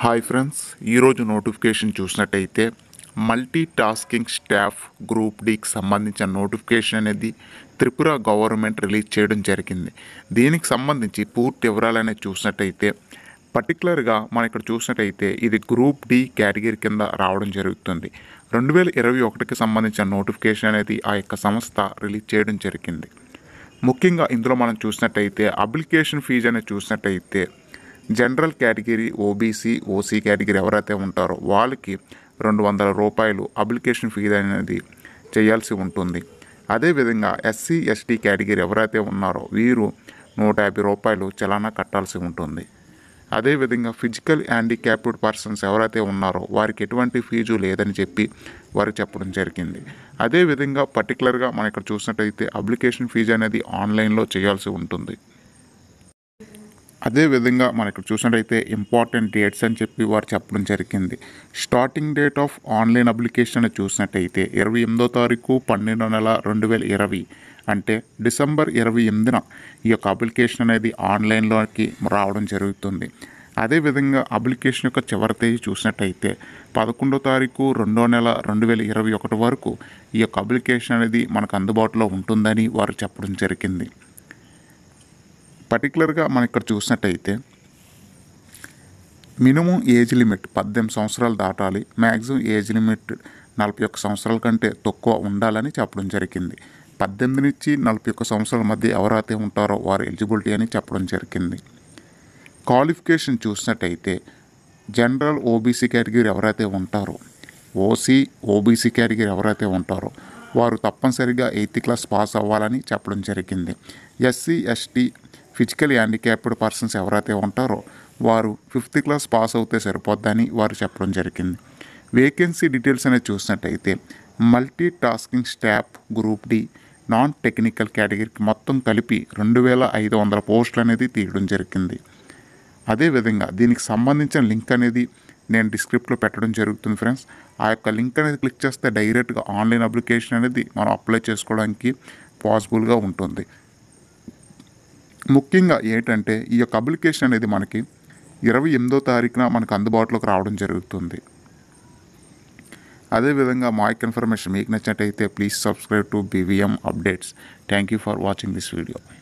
hi friends ఈరోజు notification చూసినట్టయితే multi tasking staff group డికి సంబంధించిన నోటిఫికేషన్ అనేది త్రిపుర గవర్నమెంట్ రిలీజ్ చేయడం జరిగింది దీనికి సంబంధించి పూర్తి వివరాలు అనేది చూసినట్టయితే పర్టికులర్గా మనం ఇక్కడ చూసినట్టయితే ఇది గ్రూప్ డి కేటగిరీ కింద రావడం జరుగుతుంది రెండు వేల ఇరవై ఒకటికి సంబంధించిన నోటిఫికేషన్ అనేది ఆ యొక్క సంస్థ రిలీజ్ చేయడం జరిగింది ముఖ్యంగా ఇందులో మనం చూసినట్టయితే అప్లికేషన్ ఫీజు అనేది చూసినట్టయితే general category OBC OC category ఎవరైతే ఉంటారో వాళ్ళకి రెండు వందల రూపాయలు అప్లికేషన్ ఫీజు అనేది చేయాల్సి ఉంటుంది అదేవిధంగా ఎస్సీ ఎస్టీ కేటగిరీ ఎవరైతే ఉన్నారో వీరు నూట యాభై రూపాయలు చలానా కట్టాల్సి ఉంటుంది అదేవిధంగా ఫిజికల్ హ్యాండిక్యాప్డ్ పర్సన్స్ ఎవరైతే ఉన్నారో వారికి ఎటువంటి ఫీజు లేదని చెప్పి వారు చెప్పడం జరిగింది అదేవిధంగా పర్టికులర్గా మనం ఇక్కడ చూసినట్టయితే అప్లికేషన్ ఫీజు అనేది ఆన్లైన్లో చేయాల్సి ఉంటుంది అదేవిధంగా మనం ఇక్కడ చూసినట్టయితే ఇంపార్టెంట్ డేట్స్ అని చెప్పి వారు చెప్పడం జరిగింది starting date of online application చూసినట్టయితే ఇరవై ఎనిమిదో తారీఖు పన్నెండో నెల రెండు వేల ఇరవై అంటే డిసెంబర్ ఇరవై ఎనిమిదిన ఈ యొక్క అప్లికేషన్ అనేది ఆన్లైన్లోకి రావడం జరుగుతుంది అదేవిధంగా అప్లికేషన్ యొక్క చివరి తేదీ చూసినట్టయితే పదకొండో తారీఖు రెండో నెల రెండు వేల ఇరవై ఒకటి వరకు ఈ యొక్క అప్లికేషన్ అనేది మనకు అందుబాటులో ఉంటుందని వారు చెప్పడం జరిగింది పర్టికులర్గా మనం ఇక్కడ చూసినట్టయితే మినిమం ఏజ్ లిమిట్ పద్దెనిమిది సంవత్సరాలు దాటాలి మ్యాక్సిమం ఏజ్ లిమిట్ నలభై ఒక్క సంవత్సరాల కంటే తక్కువ ఉండాలని చెప్పడం జరిగింది పద్దెనిమిది నుంచి నలభై ఒక్క సంవత్సరాల మధ్య ఎవరైతే ఉంటారో వారు ఎలిజిబిలిటీ అని చెప్పడం జరిగింది క్వాలిఫికేషన్ చూసినట్టయితే జనరల్ ఓబీసీ కేటగిరీ ఎవరైతే ఉంటారో ఓసీ ఓబీసీ కేటగిరీ ఎవరైతే ఉంటారో వారు తప్పనిసరిగా ఎయిత్ క్లాస్ పాస్ అవ్వాలని చెప్పడం జరిగింది SC ST physical handicapped persons ఎవరైతే ఉంటారో వారు ఫిఫ్త్ క్లాస్ పాస్ అవుతే సరిపోద్దని వారు చెప్పడం జరిగింది వేకెన్సీ డీటెయిల్స్ అనేది చూసినట్టయితే multi tasking staff group D non technical కేటగిరీకి మొత్తం కలిపి రెండు వేల ఐదు వందల పోస్టులు అనేది తీయడం జరిగింది అదేవిధంగా దీనికి సంబంధించిన లింక్ అనేది నేను డిస్క్రిప్ట్లో పెట్టడం జరుగుతుంది ఫ్రెండ్స్ ఆ యొక్క లింక్ అనేది క్లిక్ చేస్తే డైరెక్ట్గా ఆన్లైన్ అప్లికేషన్ అనేది మనం అప్లై చేసుకోవడానికి పాసిబుల్గా ఉంటుంది ముఖ్యంగా ఏంటంటే ఈ యొక్క అప్లికేషన్ అనేది మనకి ఇరవై ఎనిమిదో తారీఖున మనకు అందుబాటులోకి రావడం జరుగుతుంది అదేవిధంగా మా యొక్క ఇన్ఫర్మేషన్ మీకు నచ్చినట్టయితే please subscribe to BVM updates thank you for watching this video